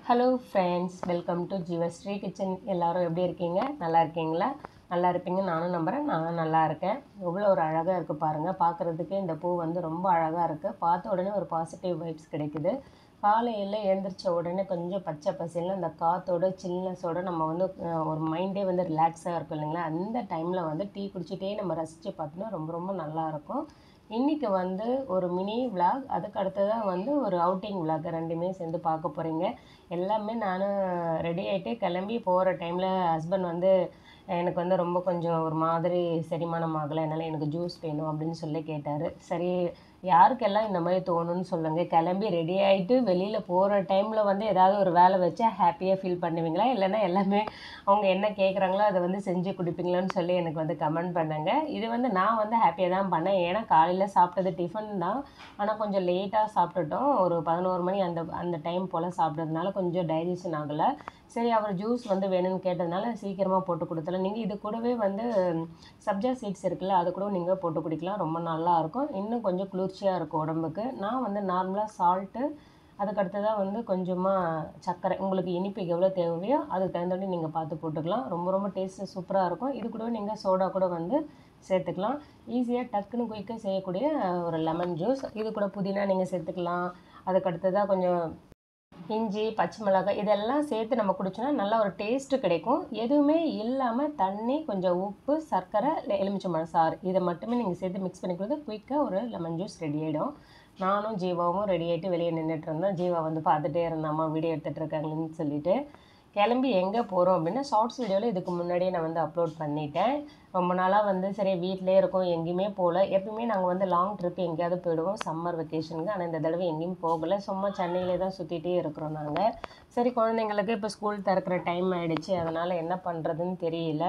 hello friends welcome to Jeevasri kitchen எல்லாரும் எப்படி இருக்கீங்க நல்லா இருக்கீங்களா நல்லா இருப்பீங்க நானும் நம்புகிறேன் நானும் நல்லா இருக்கேன் எவ்வளோ ஒரு அழகாக இருக்குது பாருங்கள் பார்க்குறதுக்கு இந்த பூ வந்து ரொம்ப அழகாக இருக்குது பார்த்த உடனே ஒரு பாசிட்டிவ் வைப்ஸ் கிடைக்குது காலையில் எழுந்திரிச்ச உடனே கொஞ்சம் பச்சை பசேல்னு அந்த காற்றோட சில்னஸோட நம்ம வந்து அஹ், ஒரு மைண்டே வந்து ரிலாக்ஸாக இருக்கும் இல்லைங்களா அந்த டைமில் வந்து டீ குடிச்சிட்டே நம்ம ரசித்து பார்த்தோன்னா ரொம்ப ரொம்ப நல்லாயிருக்கும் இன்றைக்கி வந்து ஒரு மினி விலாக் அதுக்கு அடுத்ததாக வந்து ஒரு அவுட்டிங் விலாக் ரெண்டுமே சேர்ந்து பார்க்க போகிறீங்க எல்லாமே நான் ரெடி ஆகிட்டு கிளம்பி போகிற டைமில் ஹஸ்பண்ட் வந்து எனக்கு வந்து ரொம்ப கொஞ்சம் ஒரு மாதிரி செரிமானம் ஆகலை என்னால் எனக்கு ஜூஸ் வேணும் அப்படின்னு சொல்லி கேட்டார் சரி யாருக்கெல்லாம் இந்த மாதிரி தோணுன்னு சொல்லுங்கள் கிளம்பி ரெடி ஆகிட்டு வெளியில் போகிற டைமில் வந்து ஏதாவது ஒரு வேலை வச்சா ஹாப்பியாக ஃபீல் பண்ணுவீங்களா இல்லைன்னா எல்லாமே அவங்க என்ன கேட்குறாங்களோ அதை வந்து செஞ்சு குடிப்பீங்களான்னு சொல்லி எனக்கு வந்து கமெண்ட் பண்ணுங்க இது வந்து நான் வந்து ஹாப்பியாக தான் பண்ணேன் ஏன்னா காலையில் சாப்பிட்டது டிஃபன் தான் ஆனால் கொஞ்சம் லேட்டாக சாப்பிட்டுட்டோம் ஒரு பதினோரு மணி அந்த அந்த டைம் போல் சாப்பிட்டதுனால கொஞ்சம் டைஜஷன் ஆகலை சரி அவர் ஜூஸ் வந்து வேணும்னு கேட்டதுனால சீக்கிரமாக போட்டு கொடுத்தல நீங்கள் இது கூடவே வந்து சப்ஜா சீட்ஸ் இருக்குல்ல அது கூட நீங்கள் போட்டு குடிக்கலாம் ரொம்ப நல்லா இருக்கும் இன்னும் கொஞ்சம் குளிர்ச்சியாக இருக்கும் உடம்புக்கு நான் வந்து நார்மலாக சால்ட்டு அதுக்கு அடுத்ததாக வந்து கொஞ்சமாக சர்க்கரை உங்களுக்கு இனிப்புக்கு எவ்வளோ தேவையோ அதுக்கு தகுந்தபடி நீங்கள் பார்த்து போட்டுக்கலாம் ரொம்ப ரொம்ப டேஸ்ட்டு சூப்பராக இருக்கும் இது கூட நீங்கள் சோடா கூட வந்து சேர்த்துக்கலாம் ஈஸியாக டக்குன்னு குயிக்காக செய்யக்கூடிய ஒரு லெமன் ஜூஸ் இது கூட புதினா நீங்கள் சேர்த்துக்கலாம் அதுக்கு அடுத்ததாக கொஞ்சம் இஞ்சி பச்சை மிளகாய் இதெல்லாம் சேர்த்து நம்ம குடிச்சோன்னா நல்ல ஒரு டேஸ்ட்டு கிடைக்கும் எதுவுமே இல்லாமல் தண்ணி கொஞ்சம் உப்பு சர்க்கரை இல்லை எலுமிச்சம்பழம் சாறு இதை மட்டுமே நீங்கள் சேர்த்து மிக்ஸ் பண்ணி கொடுத்து குயிக்காக ஒரு லெமன் ஜூஸ் ரெடி ஆகிடும் நானும் ஜீவாவும் ரெடி ஆகிட்டு வெளியே நின்றுட்டு இருந்தோம் ஜீவா வந்து பார்த்துட்டே இருந்தாம்மா வீடியோ எடுத்துகிட்டு இருக்காங்களேன்னு சொல்லிட்டு கிளம்பி எங்கே போகிறோம் அப்படின்னா ஷார்ட்ஸ் வீடியோவில் இதுக்கு முன்னாடியே நான் வந்து அப்லோட் பண்ணிட்டேன் ரொம்ப நாளாக வந்து சரி வீட்டிலே இருக்கோம் எங்கேயுமே போகல எப்பயுமே நாங்கள் வந்து லாங் ட்ரிப் எங்கேயாவது போயிடுவோம் சம்மர் வெக்கேஷனுக்கு ஆனால் இந்த தடவை எங்கேயும் போகலை சும்மா சென்னையிலே தான் சுற்றிட்டே இருக்கிறோம் நாங்கள் சரி குழந்தைங்களுக்கு இப்போ ஸ்கூல் திறக்கிற டைம் ஆயிடுச்சு அதனால் என்ன பண்ணுறதுன்னு தெரியல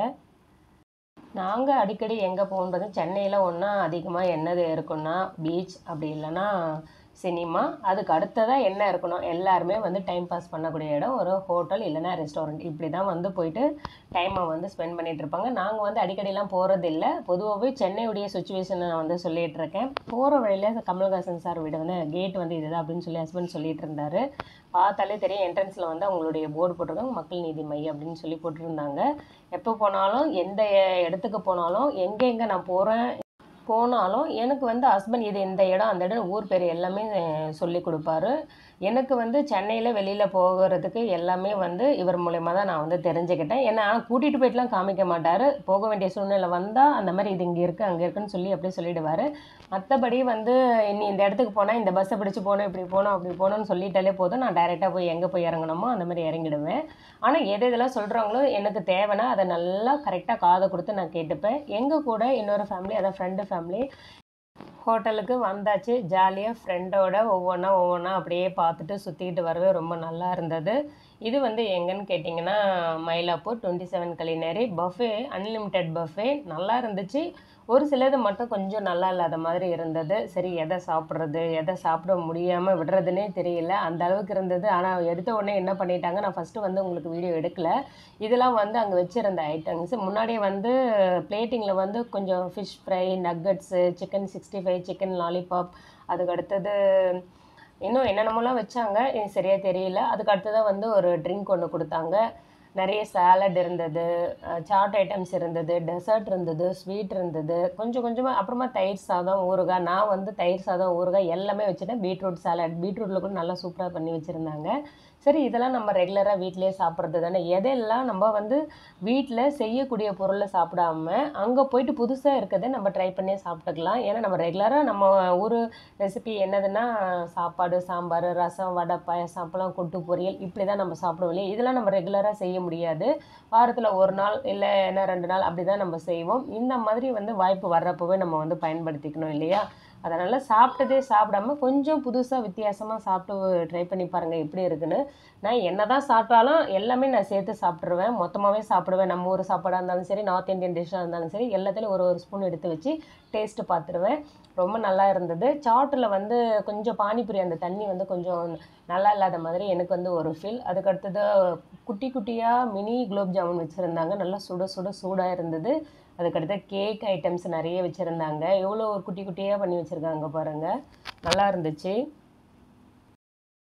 நாங்கள் அடிக்கடி எங்கே போகன்றது சென்னையில் ஒன்றா அதிகமாக என்னது இருக்குன்னா பீச் அப்படி இல்லைன்னா சினிமா அதுக்கு அடுத்ததாக என்ன இருக்கணும் எல்லாருமே வந்து டைம் பாஸ் பண்ணக்கூடிய இடம் ஒரு ஹோட்டல் இல்லைன்னா ரெஸ்டாரண்ட் இப்படி தான் வந்து போயிட்டு டைமை வந்து ஸ்பெண்ட் பண்ணிட்டு இருப்பாங்க நாங்கள் வந்து அடிக்கடிலாம் போகிறது இல்லை பொதுவாகவே சென்னையுடைய சுச்சுவேஷனை நான் வந்து சொல்லிட்டு இருக்கேன் போகிற வழியில் கமல்ஹாசன் சார் வீடு வந்து கேட் வந்து இதுதான் அப்படின்னு சொல்லி ஹஸ்பண்ட் சொல்லிட்டு இருந்தாரு பார்த்தாலே தெரியும் என்ட்ரன்ஸில் வந்து அவங்களுடைய போர்டு போட்டிருக்காங்க மக்கள் நீதி மையம் அப்படின்னு சொல்லி போட்டிருந்தாங்க எப்போ போனாலும் எந்த இடத்துக்கு போனாலும் எங்கே எங்கே நான் போகிறேன் போனாலும் எனக்கு வந்து ஹஸ்பண்ட் இது இந்த இடம் அந்த இடம் ஊர் பேர் எல்லாமே சொல்லி கொடுப்பாரு எனக்கு வந்து சென்னையில் வெளியில் போகிறதுக்கு எல்லாமே வந்து இவர் மூலயமா தான் நான் வந்து தெரிஞ்சுக்கிட்டேன் ஏன்னா கூட்டிகிட்டு போயிட்டுலாம் காமிக்க மாட்டார் போக வேண்டிய சூழ்நிலை வந்தால் அந்த மாதிரி இது இங்கே இருக்குது அங்கே இருக்குன்னு சொல்லி அப்படியே சொல்லிடுவார் மற்றபடி வந்து நீ இந்த இடத்துக்கு போனால் இந்த பஸ்ஸை பிடிச்சி போகணும் இப்படி போகணும் அப்படி போகணும்னு சொல்லிட்டாலே போதும் நான் டைரெக்டாக போய் எங்கே போய் இறங்கணுமோ அந்த மாதிரி இறங்கிடுவேன் ஆனால் எது இதெல்லாம் சொல்கிறாங்களோ எனக்கு தேவைன்னா அதை நல்லா கரெக்டாக காதை கொடுத்து நான் கேட்டுப்பேன் எங்கள் கூட இன்னொரு ஃபேமிலி அதான் ஃப்ரெண்டு ஃபேமிலி ஹோட்டலுக்கு வந்தாச்சு ஜாலியாக ஃப்ரெண்டோட ஒவ்வொன்றா ஒவ்வொன்றா அப்படியே பார்த்துட்டு சுற்றிக்கிட்டு வரவே ரொம்ப நல்லா இருந்தது இது வந்து எங்கன்னு கேட்டிங்கன்னா Mylapore twenty seven culinary buffet unlimited buffet நல்லா இருந்துச்சு ஒரு சிலது மட்டும் கொஞ்சம் நல்லா இல்லாத மாதிரி இருந்தது சரி எதை சாப்பிட்றது எதை சாப்பிட முடியாமல் விடுறதுனே தெரியல அந்த அளவுக்கு இருந்தது ஆனால் எடுத்த உடனே என்ன பண்ணிட்டாங்க நான் ஃபஸ்ட்டு வந்து உங்களுக்கு வீடியோ எடுக்கல இதெல்லாம் வந்து அங்கே வச்சுருந்த ஐட்டம்ஸ் முன்னாடியே வந்து பிளேட்டிங்கில் வந்து கொஞ்சம் fish fry nuggets chicken sixty five chicken lollipop அதுக்கு அடுத்தது இன்னும் என்னென்னமோலாம் வச்சாங்க எனக்கு சரியாக தெரியல அதுக்கு அடுத்ததாக வந்து ஒரு ட்ரிங்க் ஒன்று கொடுத்தாங்க நிறைய சாலட் இருந்தது சாட் ஐட்டம்ஸ் இருந்தது டெசர்ட் இருந்தது ஸ்வீட் இருந்தது கொஞ்சம் கொஞ்சமாக அப்புறமா தயிர் சாதம் ஊறுகாய் நான் வந்து தயிர் சாதம் ஊறுகாய் எல்லாமே வச்சுட்டேன் பீட்ரூட் சாலட் பீட்ரூட்டில் கூட நல்லா சூப்பராக பண்ணி வச்சுருந்தாங்க சரி இதெல்லாம் நம்ம ரெகுலராக வீட்டிலேயே சாப்பிட்றது தானே எதெல்லாம் நம்ம வந்து வீட்டில் செய்யக்கூடிய பொருளை சாப்பிடாம அங்கே போயிட்டு புதுசாக இருக்கிறத நம்ம ட்ரை பண்ணி சாப்பிட்டுக்கலாம் ஏன்னா நம்ம ரெகுலராக நம்ம ஊர் ரெசிபி என்னதுன்னா சாப்பாடு சாம்பார் ரசம் வடை பாயசம் அப்பளம் கொட்டு பொரியல் இப்படி தான் நம்ம சாப்பிடுவோம் இல்லையா இதெல்லாம் நம்ம ரெகுலராக செய்ய முடியாது வாரத்தில் ஒரு நாள் இல்லை என்ன ரெண்டு நாள் அப்படி தான் நம்ம செய்வோம் இந்த மாதிரி வந்து வாய்ப்பு வர்றப்பவே நம்ம வந்து பயன்படுத்திக்கணும் இல்லையா அதனால் சாப்பிட்டதே சாப்பிடாம கொஞ்சம் புதுசாக வித்தியாசமாக சாப்பிட்டு ட்ரை பண்ணி பாருங்கள் எப்படி இருக்குன்னு நான் என்ன தான் சாப்பிட்டாலும் எல்லாமே நான் சேர்த்து சாப்பிட்ருவேன் மொத்தமாகவே சாப்பிடுவேன் நம்ம ஊர் சாப்பாடாக இருந்தாலும் சரி நார்த் இந்தியன் டிஷ்ஷாக இருந்தாலும் சரி எல்லாத்துலேயும் ஒரு ஒரு ஸ்பூன் எடுத்து வச்சு டேஸ்ட்டு பார்த்துருவேன் ரொம்ப நல்லா இருந்தது சாட்டில் வந்து கொஞ்சம் பானிபூரி அந்த தண்ணி வந்து கொஞ்சம் நல்லா இல்லாத மாதிரி எனக்கு வந்து ஒரு ஃபீல் அதுக்கடுத்தது குட்டி குட்டியாக மினி குலோப் ஜாமுன் வச்சுருந்தாங்க நல்லா சுட சுட சூடாக இருந்தது அதுக்கடுத்து கேக் ஐட்டம்ஸ் நிறைய வச்சுருந்தாங்க எவ்வளோ ஒரு குட்டி குட்டியாக பண்ணி வச்சுருக்காங்க பாருங்கள் நல்லா இருந்துச்சு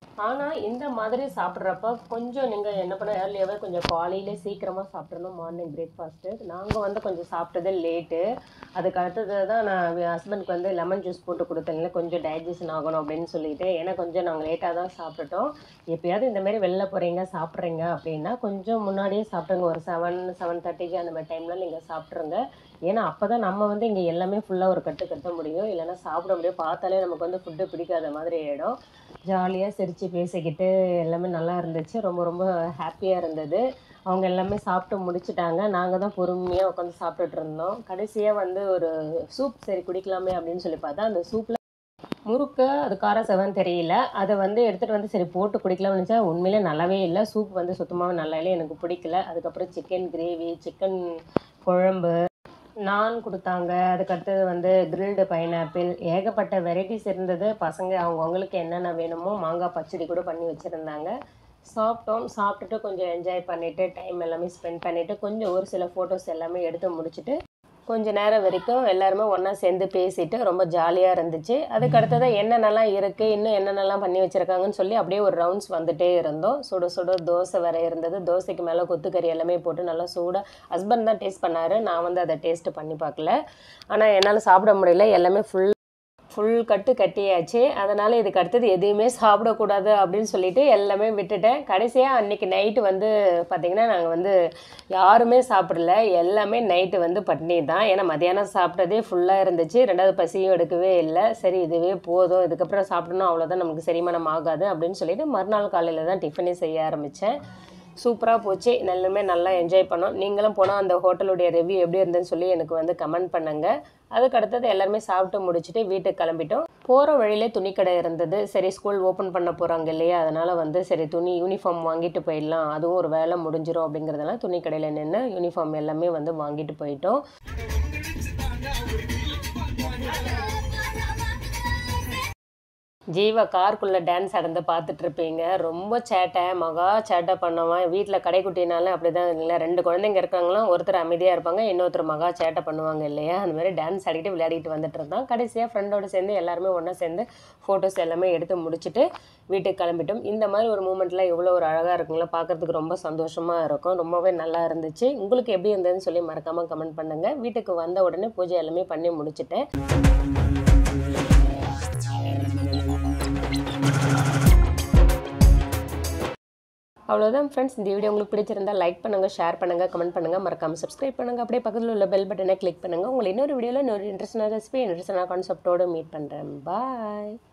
ஆனால் இந்த மாதிரி சாப்பிட்றப்ப கொஞ்சம் நீங்கள் என்ன பண்ண ஏர்லியாகவே கொஞ்சம் காலையிலே சீக்கிரமாக சாப்பிட்றணும் மார்னிங் பிரேக்ஃபாஸ்ட்டு நாங்கள் வந்து கொஞ்சம் சாப்பிட்டது லேட்டு அதுக்கு அடுத்தது தான் நான் ஹஸ்பண்ட்க்கு வந்து லெமன் ஜூஸ் போட்டு கொடுத்தேன்ல கொஞ்சம் டைஜஷன் ஆகணும் அப்படின்னு சொல்லிட்டு ஏன்னா கொஞ்சம் நாங்கள் லேட்டாக தான் சாப்பிட்டுட்டோம் எப்பயாவது இந்த மாதிரி வெளில போகிறீங்க சாப்பிட்றீங்க அப்படின்னா கொஞ்சம் முன்னாடியே சாப்பிடுங்க ஒரு செவன் செவன் தேர்ட்டிக்கு அந்த மாதிரி டைமில் நீங்கள் சாப்பிட்ருங்க ஏன்னா அப்போ தான் நம்ம வந்து இங்கே எல்லாமே ஃபுல்லாக ஒரு கட்டு கட்ட முடியும் இல்லைன்னா சாப்பிட முடியும் பார்த்தாலே நமக்கு வந்து ஃபுட்டு பிடிக்காத மாதிரி ஆகிடும் ஜாலியாக சிரித்து பேசிக்கிட்டு எல்லாமே நல்லா இருந்துச்சு ரொம்ப ரொம்ப ஹாப்பியாக இருந்தது அவங்க எல்லாமே சாப்பிட்டு முடிச்சிட்டாங்க நாங்கள் தான் பொறுமையாக உட்காந்து சாப்பிட்டுட்டு இருந்தோம் கடைசியாக வந்து ஒரு சூப் சரி குடிக்கலாமே அப்படின்னு சொல்லி பார்த்தா அந்த சூப்பில் முறுக்கு அது கார செவன் தெரியல அதை வந்து எடுத்துகிட்டு வந்து சரி போட்டு குடிக்கலாம்னு நினச்சா உண்மையிலே நல்லாவே இல்லை சூப் வந்து சுத்தமாக நல்லா இல்லை எனக்கு பிடிக்கல அதுக்கப்புறம் சிக்கன் கிரேவி சிக்கன் குழம்பு நான் கொடுத்தாங்க அதுக்கடுத்தது வந்து கிரில்டு பைனாப்பிள் ஏகப்பட்ட வெரைட்டிஸ் இருந்தது பசங்க அவங்கவுங்களுக்கு என்னென்ன வேணுமோ மாங்காய் பச்சடி கூட பண்ணி வச்சுருந்தாங்க சாப்பிட்டோம் சாப்பிட்டுட்டு கொஞ்சம் என்ஜாய் பண்ணிவிட்டு டைம் எல்லாமே ஸ்பெண்ட் பண்ணிவிட்டு கொஞ்சம் ஒரு சில ஃபோட்டோஸ் எல்லாமே எடுத்து முடிச்சுட்டு கொஞ்ச நேரம் வரைக்கும் எல்லாருமே ஒன்றா சேர்ந்து பேசிட்டு ரொம்ப ஜாலியாக இருந்துச்சு அதுக்கு அடுத்ததாக என்னென்னலாம் இருக்குது இன்னும் என்னென்னலாம் பண்ணி வச்சுருக்காங்கன்னு சொல்லி அப்படியே ஒரு ரவுண்ட்ஸ் வந்துட்டே இருந்தோம் சுட சுட தோசை வேற இருந்தது தோசைக்கு மேலே கொத்துக்கறி எல்லாமே போட்டு நல்லா சூடாக ஹஸ்பண்ட் தான் டேஸ்ட் பண்ணார் நான் வந்து அதை டேஸ்ட் பண்ணி பார்க்கல ஆனால் என்னால் சாப்பிட முடியல எல்லாமே ஃபுல் ஃபுல் கட்டு கட்டியாச்சு அதனால் இதுக்கு அடுத்தது எதுவுமே சாப்பிடக்கூடாது அப்படின்னு சொல்லிட்டு எல்லாமே விட்டுட்டேன் கடைசியாக அன்றைக்கி நைட்டு வந்து பார்த்திங்கன்னா நாங்கள் வந்து யாருமே சாப்பிடல எல்லாமே நைட்டு வந்து பட்னி தான் ஏன்னா மதியானம் சாப்பிட்டதே ஃபுல்லாக இருந்துச்சு ரெண்டாவது பசியும் எடுக்கவே இல்லை சரி இதுவே போதும் இதுக்கப்புறம் சாப்பிடணும் அவ்வளோதான் நமக்கு செரிமானம் ஆகாது அப்படின்னு சொல்லிட்டு மறுநாள் காலையில் தான் டிஃபனே செய்ய ஆரம்பித்தேன் சூப்பராக போச்சு நல்லுமே நல்லா என்ஜாய் பண்ணோம் நீங்களும் போனால் அந்த ஹோட்டலுடைய ரிவ்யூ எப்படி இருந்துன்னு சொல்லி எனக்கு வந்து கமெண்ட் பண்ணுங்கள் அதுக்கு அடுத்தது எல்லாருமே சாப்பிட்டு முடிச்சுட்டு வீட்டுக்கு கிளம்பிட்டோம் போகிற வழியிலே துணிக்கடை இருந்தது சரி ஸ்கூல் ஓப்பன் பண்ண போகிறாங்க இல்லையா அதனால் வந்து சரி துணி யூனிஃபார்ம் வாங்கிட்டு போயிடலாம் அதுவும் ஒரு வேலை முடிஞ்சிடும் அப்படிங்கிறதுனால துணிக்கடையில் நின்று யூனிஃபார்ம் எல்லாமே வந்து வாங்கிட்டு போயிட்டோம் ஜீவா காருக்குள்ளே டான்ஸ் ஆடுறத பார்த்துட்டு இருப்பீங்க ரொம்ப சேட்டை மகா சேட்டை பண்ணுவான் வீட்டில் கடைக்குட்டினாலும் அப்படி தான் இல்லைங்களா ரெண்டு குழந்தைங்க இருக்காங்களாம் ஒருத்தர் அமைதியாக இருப்பாங்க இன்னொருத்தர் மகா சேட்டை பண்ணுவாங்க இல்லையா அந்த மாதிரி டான்ஸ் ஆடிட்டு விளையாடிட்டு வந்துட்டு இருந்தான் கடைசியாக ஃப்ரெண்டோட சேர்ந்து எல்லாருமே ஒன்றா சேர்ந்து ஃபோட்டோஸ் எல்லாமே எடுத்து முடிச்சுட்டு வீட்டுக்கு கிளம்பிட்டோம் இந்த மாதிரி ஒரு மூமெண்ட்லாம் எவ்வளோ ஒரு அழகாக இருக்குங்களா பார்க்குறதுக்கு ரொம்ப சந்தோஷமாக இருக்கும் ரொம்பவே நல்லா இருந்துச்சு உங்களுக்கு எப்படி இருந்ததுன்னு சொல்லி மறக்காமல் கமெண்ட் பண்ணுங்கள் வீட்டுக்கு வந்த உடனே பூஜை எல்லாமே பண்ணி முடிச்சுட்டேன் அவ்வளோதான் ஃப்ரெண்ட்ஸ் இந்த வீடியோ உங்களுக்கு பிடிச்சிருந்தா லைக் பண்ணுங்கள் ஷேர் பண்ணுங்கள் கமெண்ட் பண்ணுங்கள் மறக்காமல் சப்ஸ்கிரைப் பண்ணுங்கள் அப்படியே பக்கத்தில் உள்ள பெல் பட்டனை கிளிக் பண்ணுங்கள் உங்களை இன்னொரு வீடியோவில் இன்னொரு இன்ட்ரெஸ்டான ரெசிபி இன்ட்ரெஸ்டான கான்செப்டோடு மீட் பண்ணுறேன் பாய்